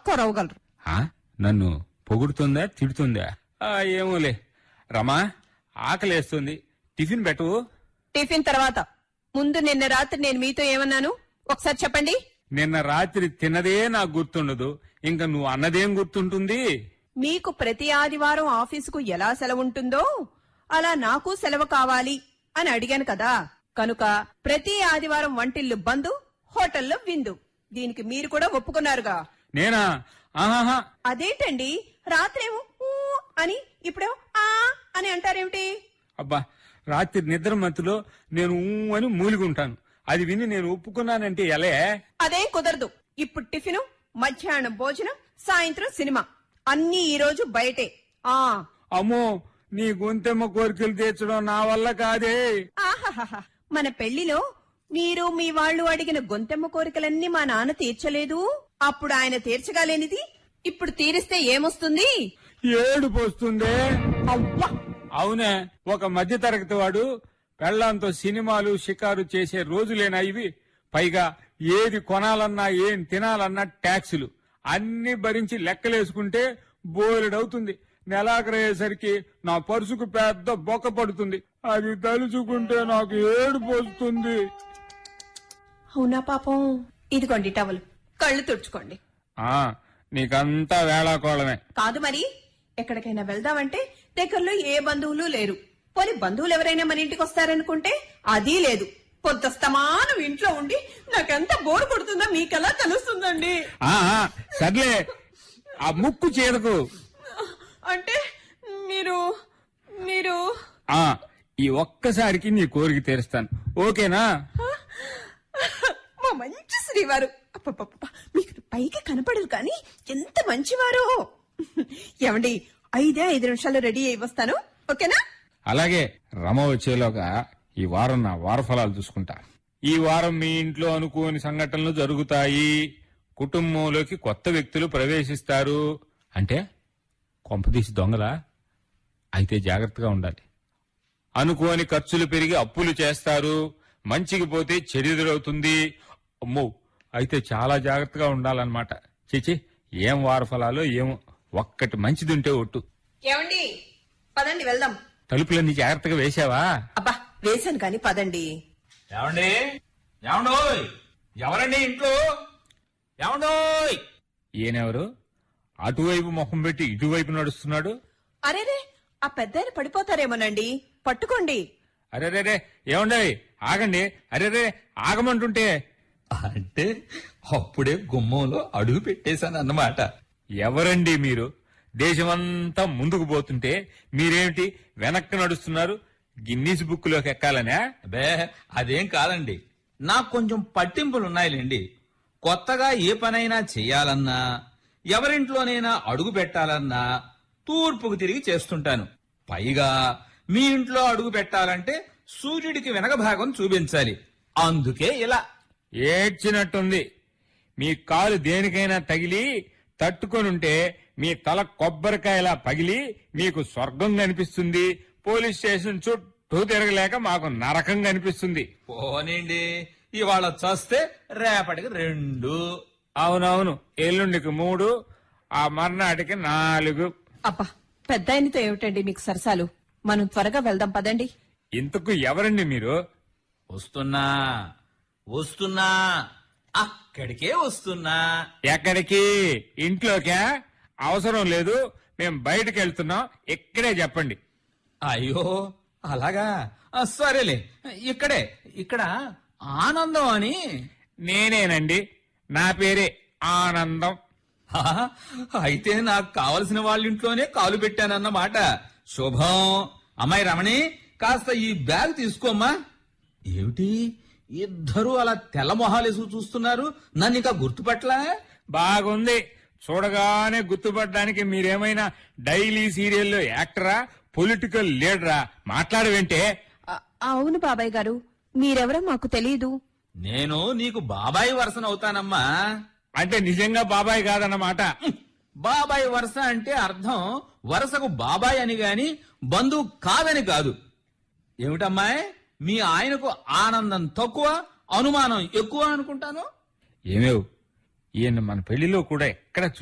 కొరవగలరు ఆ? నన్ను పొగుడుతుందా తిడుతుందా ఆ, ఏమోలే రమా ఆకలేస్తుంది టిఫిన్ పెట్టవు టిఫిన్ తర్వాత ముందు నిన్న రాత్రి నేను మీతో ఏమన్నాను ఒకసారి చెప్పండి నిన్న రాత్రి తిన్నదే నాకు గుర్తుండదు ఇంకా నువ్వు అన్నదేం గుర్తుంటుంది మీకు ప్రతి ఆదివారం ఆఫీసుకు ఎలా సెలవు ఉంటుందో అలా నాకు సెలవు కావాలి అని అడిగాను కదా కనుక ప్రతి ఆదివారం వంటిల్లు బందు హోటల్లో విందు దీనికి మీరు కూడా ఒప్పుకున్నారుగా నేనా ఆహాహా అదేంటండి రాత్రేమో ఊ అని ఇప్పుడేమో ఆ అని అంటారేమిటి అబ్బా రాత్రి నిద్ర మత్తులో నేను ఊ అని మూలిగుంటాను అది విని నేను ఒప్పుకున్నానంటే ఎలే అదేం కుదరదు ఇప్పుడు టిఫిను మధ్యాహ్నం భోజనం సాయంత్రం సినిమా అన్నీ ఈ రోజు బయటే ఆ అమ్మో నీ గొంతెమ్మ కోరికలు తీర్చడం నా వల్ల కాదే ఆహాహాహా మన పెళ్లిలో మీరు మీ వాళ్ళు అడిగిన గొంతెమ్మ కోరికలన్నీ మా నాన్న తీర్చలేదు అప్పుడు ఆయన తీర్చగాలేనిది ఇప్పుడు తీరిస్తే ఏమొస్తుంది ఏడుపు వస్తుందే అవ్వా అవునే ఒక మధ్య తరగతి వాడు పెళ్లాంతో సినిమాలు షికారు చేసే రోజులేనా ఇవి పైగా ఏది కొనాలన్నా ఏం తినాలన్నా ట్యాక్సులు అన్ని భరించి లెక్కలేసుకుంటే బోలెడవుతుంది నెలాఖరయ్యేసరికి నా పరుసుకు పెద్ద బొక్క పడుతుంది అది తలుచుకుంటే నాకు ఏడుపు వస్తుంది అవునా పాపం ఇదిగోండి టవల్ కళ్ళు తుడుచుకోండి ఆ నీకంతా వేళాకోళమే కాదు మరి ఎక్కడికైనా వెళ్దామంటే దగ్గరలో ఏ బంధువులు లేరు పోనీ బంధువులు ఎవరైనా మన ఇంటికి వస్తారనుకుంటే అది లేదు పొద్దుస్తమానం ఇంట్లో ఉండి నాకెంత బోర్ కొడుతుందో మీకెలా తెలుస్తుందండి ఆ ఆ, సర్లే ఆ ముక్కు చేదకు అంటే మీరు మీరు ఆ ఈ ఒక్కసారికి నీ కోరిక తీరుస్తాను ఓకేనా మా మంచి శ్రీవారు అప్పప్పప్ప, మీకు పైకి కనపడదు కానీ ఎంత మంచివారో ఏమండి ఐదే ఐదు నిమిషాలు రెడీ అయి వస్తాను ఓకేనా అలాగే రమ వచ్చేలోగా ఈ వారం నా వారఫలాలు చూసుకుంటా ఈ వారం మీ ఇంట్లో అనుకోని సంఘటనలు జరుగుతాయి కుటుంబంలోకి కొత్త వ్యక్తులు ప్రవేశిస్తారు అంటే కొంపదీసి దొంగలా అయితే జాగ్రత్తగా ఉండాలి అనుకోని ఖర్చులు పెరిగి అప్పులు చేస్తారు మంచికి పోతే చెడుదరవుతుంది అమ్మో అయితే చాలా జాగ్రత్తగా ఉండాలన్నమాట చిచి ఏం వారఫలాలో ఏమో ఒక్కటి మంచిదుంటే ఒట్టు ఏమండి పదండి వెళ్దాం తలుపులన్నీ జాగ్రత్తగా వేశావా అబ్బా వేశాను కానీ పదండి ఏమండి ఏమండోయ్ ఎవరండి ఇంట్లో ఏమండోయ్ ఈయనెవరు అటువైపు మొహం పెట్టి ఇటువైపు నడుస్తున్నాడు అరేరే ఆ పెద్దాయన పడిపోతారేమోనండి పట్టుకోండి అరేరేరే ఏమండే ఆగండి అరేరే ఆగమంటుంటే అంటే అప్పుడే గుమ్మంలో అడుగు పెట్టేశాను అన్నమాట ఎవరండి మీరు దేశమంతా ముందుకు పోతుంటే మీరేమిటి వెనక్కి నడుస్తున్నారు గిన్నీస్ బుక్ లోకి ఎక్కాలనే అబే అదేం కాదండి నాకు కొంచెం పట్టింపులు ఉన్నాయిలేండి కొత్తగా ఏ పనైనా చెయ్యాలన్నా ఎవరింట్లోనైనా అడుగు పెట్టాలన్నా తూర్పుకు తిరిగి చేస్తుంటాను పైగా మీ ఇంట్లో అడుగు పెట్టాలంటే సూర్యుడికి వెనక భాగం చూపించాలి అందుకే ఇలా ఏడ్చినట్టుంది మీ కాలు దేనికైనా తగిలి తట్టుకొనుంటే మీ తల కొబ్బరికాయలా పగిలి మీకు స్వర్గం కనిపిస్తుంది పోలీస్ స్టేషన్ చుట్టూ తిరగలేక మాకు నరకం కనిపిస్తుంది పోనీండి ఇవాళ చస్తే రేపటికి రెండు అవునవును ఎల్లుండికి మూడు ఆ మర్నాటికి నాలుగు అబ్బా పెద్దాయనతో ఏమిటండి మీకు సరసాలు మనం త్వరగా వెళ్దాం పదండి ఇంతకు ఎవరండి మీరు వస్తున్నా వస్తున్నా అక్కడికే వస్తున్నా ఎక్కడికి ఇంట్లోకా అవసరం లేదు మేం బయటకు వెళ్తున్నాం ఇక్కడే చెప్పండి అయ్యో అలాగా ఆ, సరేలే ఇక్కడే ఇక్కడ ఆనందం అని నేనేనండి నా పేరే ఆనందం హా, అయితే నాకు కావలసిన వాళ్ళ ఇంట్లోనే కాలు పెట్టానన్నమాట శుభం అమ్మాయి రమణి కాస్త ఈ బ్యాగ్ తీసుకోమ్మా ఏమిటి ఇద్దరు అలా తెల్ల మొహాలేసు చూస్తున్నారు నన్ను ఇంకా గుర్తుపట్లా బాగుంది చూడగానే గుర్తుపడడానికి మీరేమైనా డైలీ సీరియల్లో యాక్టరా పొలిటికల్ లీడరా మాట్లాడవేంటే అ- అవును బాబాయ్ గారు మీరెవరో మాకు తెలియదు నేను నీకు బాబాయి వరసనవుతానమ్మా అంటే నిజంగా బాబాయ్ కాదన్నమాట బాబాయ్ వరస అంటే అర్థం వరసకు బాబాయ్ అని గాని బంధువు కాదని కాదు ఏమిటమ్మాయి మీ ఆయనకు ఆనందం తక్కువ అనుమానం ఎక్కువ అనుకుంటాను ఏమేవ్ ఈయన మన పెళ్లిలో కూడా ఎక్కడ